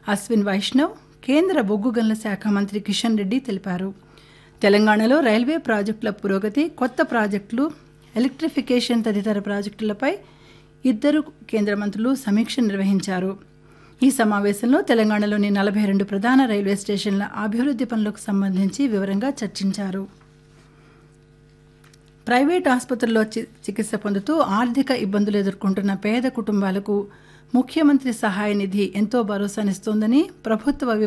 అశ్విన్ వైష్ణవ్ కేంద్ర బొగ్గు గనుల శాఖ మంత్రి కిషన్ రెడ్డి తెలిపారు తెలంగాణలో రైల్వే ప్రాజెక్టుల పురోగతి కొత్త ప్రాజెక్టులు ఎలక్ట్రిఫికేషన్ తదితర ప్రాజెక్టులపై ఇద్దరు కేంద్ర మంత్రులు సమీక్ష నిర్వహించారు ఈ సమావేశంలో తెలంగాణలోని నలభై రెండు ప్రధాన రైల్వే స్టేషన్ల అభివృద్ధి పనులకు సంబంధించి వివరంగా చర్చించారు ప్రైవేట్ ఆసుపత్రుల్లో చి- చికిత్స పొందుతూ ఆర్థిక ఇబ్బందులు ఎదుర్కొంటున్న పేద కుటుంబాలకు ముఖ్యమంత్రి సహాయ నిధి ఎంతో భరోసానిస్తోందని ప్రభుత్వ